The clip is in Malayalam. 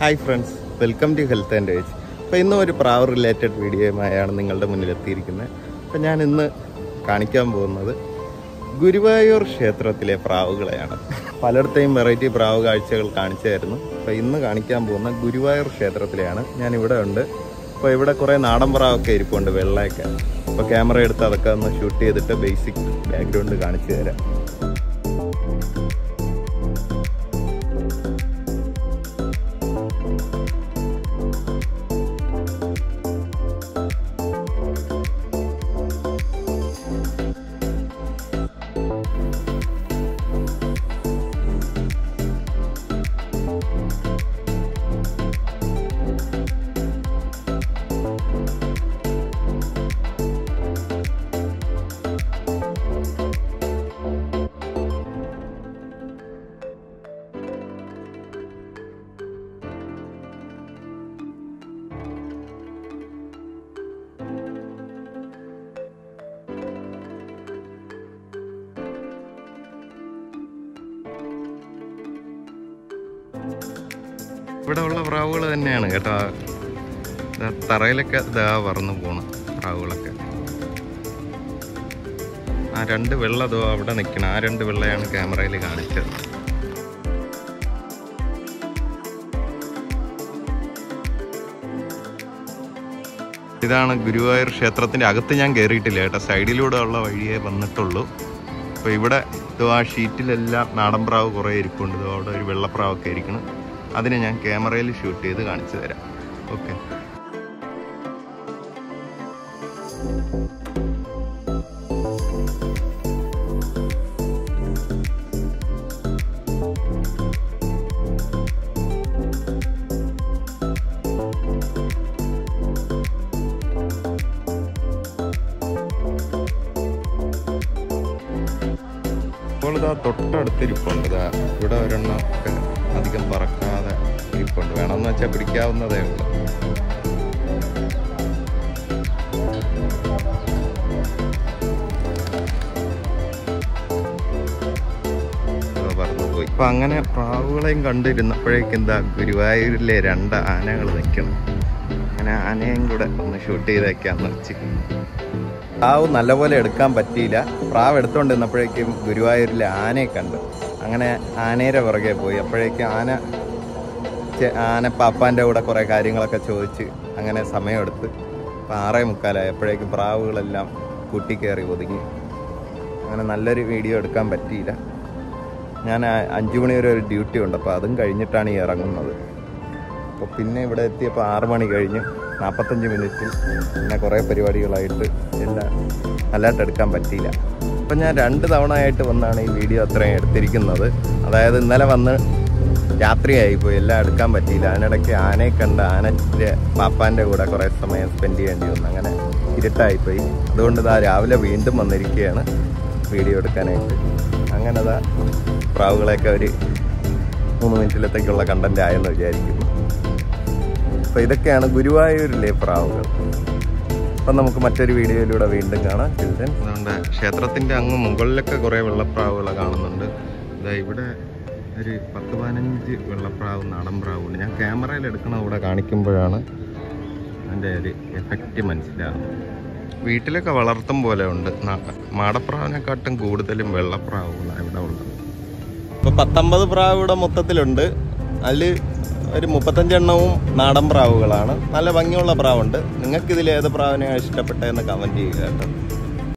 hi friends welcome to health and age അപ്പോൾ ഇന്നും ഒരു പ്രാവ് റിലേറ്റഡ് വീഡിയോയുമായാണ് നിങ്ങളുടെ മുന്നിൽ എത്തിയിരിക്കുന്നത് അപ്പോൾ ഞാൻ ഇന്ന് കാണിക്കാൻ പോകുന്നത് ഗുരുവായൂർ ക്ഷേത്രത്തിലെ പ്രാവുകളെയാണ് പലയിടത്തെയും വെറൈറ്റി പ്രാവ് കാഴ്ചകൾ കാണിച്ചായിരുന്നു അപ്പോൾ ഇന്ന് കാണിക്കാൻ പോകുന്ന ഗുരുവായൂർ ക്ഷേത്രത്തിലെയാണ് ഞാൻ ഇവിടെ ഉണ്ട് അപ്പോൾ ഇവിടെ കുറേ നാടൻ പ്രാവൊക്കെ ഇരിപ്പുണ്ട് വെള്ളയൊക്കെ അപ്പോൾ ക്യാമറ എടുത്ത് അതൊക്കെ ഒന്ന് ഷൂട്ട് ചെയ്തിട്ട് ബേസിക് ബാക്ക്ഗ്രൗണ്ട് കാണിച്ചു തരാം ഇവിടെ ഉള്ള പ്രാവുകൾ തന്നെയാണ് കേട്ടോ ദാ തറയിലൊക്കെ ഇതാ പറന്ന് പോണ് പ്രാവുകളൊക്കെ ആ രണ്ട് വെള്ള അതോ അവിടെ നിൽക്കണം ആ രണ്ട് വെള്ളയാണ് ക്യാമറയിൽ കാണിച്ചത് ഇതാണ് ഗുരുവായൂർ ക്ഷേത്രത്തിന്റെ അകത്ത് ഞാൻ കയറിയിട്ടില്ല കേട്ടോ സൈഡിലൂടെ ഉള്ള വഴിയേ വന്നിട്ടുള്ളൂ അപ്പോൾ ഇവിടെ ഇതോ ആ ഷീറ്റിലെല്ലാം നാടൻ പ്രാവ് കുറേ ഇരിപ്പുണ്ട് ഇതോ അവിടെ ഒരു വെള്ളപ്രാവൊക്കെ ഇരിക്കണം അതിനെ ഞാൻ ക്യാമറയിൽ ഷൂട്ട് ചെയ്ത് കാണിച്ചു തരാം ഓക്കെ ഇപ്പോൾ ഇതാ തൊട്ടടുത്ത് ഇരിപ്പുണ്ട് ഇതാ ഇവിടെ ഒരെണ്ണം ഒക്കെ അധികം പറക്കാതെ ഇരിപ്പുണ്ട് വേണമെന്ന് വെച്ചാൽ പിടിക്കാവുന്നതേ ഉള്ളൂ ഇതാ പറന്നുപോയി ഇപ്പൊ അങ്ങനെ പ്രാവുകളെയും കണ്ടിരുന്നപ്പോഴേക്കും എന്താ ഗുരുവായൂരിലെ രണ്ട് ആനകൾ നിൽക്കണം അങ്ങനെ ആനയും കൂടെ ഒന്ന് ഷൂട്ട് ചെയ്തേക്കാന്ന് വെച്ച് പ്രാവ് നല്ലപോലെ എടുക്കാൻ പറ്റിയില്ല പ്രാവ് എടുത്തോണ്ട് നിന്നപ്പോഴേക്കും ഗുരുവായൂരിലെ ആനയെ കണ്ടു അങ്ങനെ ആനയുടെ പുറകെ പോയി അപ്പോഴേക്കും ആന ചെ- ആന പാപ്പാൻ്റെ കൂടെ കുറേ കാര്യങ്ങളൊക്കെ ചോദിച്ച് അങ്ങനെ സമയമെടുത്ത് ഇപ്പം ആറേ മുക്കാലായി അപ്പോഴേക്കും പ്രാവുകളെല്ലാം കൂട്ടിക്കയറി ഒതുങ്ങി അങ്ങനെ നല്ലൊരു വീഡിയോ എടുക്കാൻ പറ്റിയില്ല ഞാൻ ആ- അഞ്ച് മണി വരെ ഒരു ഡ്യൂട്ടി ഉണ്ട് അപ്പോൾ അതും കഴിഞ്ഞിട്ടാണ് ഈ ഇറങ്ങുന്നത് അപ്പോൾ പിന്നെ ഇവിടെ എത്തിയപ്പോൾ ആറ് മണി കഴിഞ്ഞ് നാൽപ്പത്തഞ്ച് മിനിറ്റിൽ പിന്നെ കുറേ പരിപാടികളായിട്ട് എല്ലാം നല്ലതായിട്ട് എടുക്കാൻ പറ്റിയില്ല അപ്പം ഞാൻ രണ്ട് തവണ ആയിട്ട് വന്നാണ് ഈ വീഡിയോ അത്രയും എടുത്തിരിക്കുന്നത് അതായത് ഇന്നലെ വന്ന് രാത്രിയായിപ്പോയി എല്ലാം എടുക്കാൻ പറ്റിയില്ല അതിനിടയ്ക്ക് ആനയെ കണ്ട് ആനൻ്റെ പാപ്പാൻ്റെ കൂടെ കുറേ സമയം സ്പെൻഡ് ചെയ്യേണ്ടി വന്നു അങ്ങനെ ഇരുട്ടായിപ്പോയി അതുകൊണ്ട് ഇതാ രാവിലെ വീണ്ടും വന്നിരിക്കുകയാണ് വീഡിയോ എടുക്കാനായിട്ട് അങ്ങനെ അതാ പ്രാവുകളെയൊക്കെ ഒരു മൂന്ന് മിനിറ്റിലത്തേക്കുള്ള കണ്ടന്റ് ആയെന്ന് വിചാരിക്കുന്നു അപ്പോൾ ഇതൊക്കെയാണ് ഗുരുവായൂരിലെ പ്രാവുകൾ അപ്പം നമുക്ക് മറ്റൊരു വീഡിയോയിലൂടെ വീണ്ടും കാണാം ചിൽഡ്രൻ അതുകൊണ്ട് ക്ഷേത്രത്തിൻ്റെ അങ്ങ് മുകളിലൊക്കെ കുറേ വെള്ളപ്രാവുകൾ കാണുന്നുണ്ട് ഇതാ ഇവിടെ ഒരു പത്ത് പതിനഞ്ച് വെള്ളപ്രാവ് നാടൻ പ്രാവുണ്ട് ഞാൻ ക്യാമറയിൽ എടുക്കണ ഇവിടെ കാണിക്കുമ്പോഴാണ് അതിൻ്റെ ഒരു എഫക്റ്റ് മനസ്സിലാകുന്നത് വീട്ടിലൊക്കെ വളർത്തും പോലെ ഉണ്ട് നാ- മാടപ്രാവിനെക്കാട്ടും കൂടുതലും വെള്ളപ്രാവുകളാണ് ഇവിടെ ഉള്ളത് ഇപ്പോൾ പത്തൊമ്പത് പ്രാവ് ഇവിടെ മൊത്തത്തിലുണ്ട് അതിൽ ഒരു മുപ്പത്തഞ്ചെണ്ണവും നാടൻ പ്രാവുകളാണ് നല്ല ഭംഗിയുള്ള പ്രാവുണ്ട് നിങ്ങൾക്ക് ഇതിൽ ഏത് പ്രാവിനെയാണ് ഇഷ്ടപ്പെട്ടതെന്ന് കമൻറ്റ് ചെയ്യുക കേട്ടോ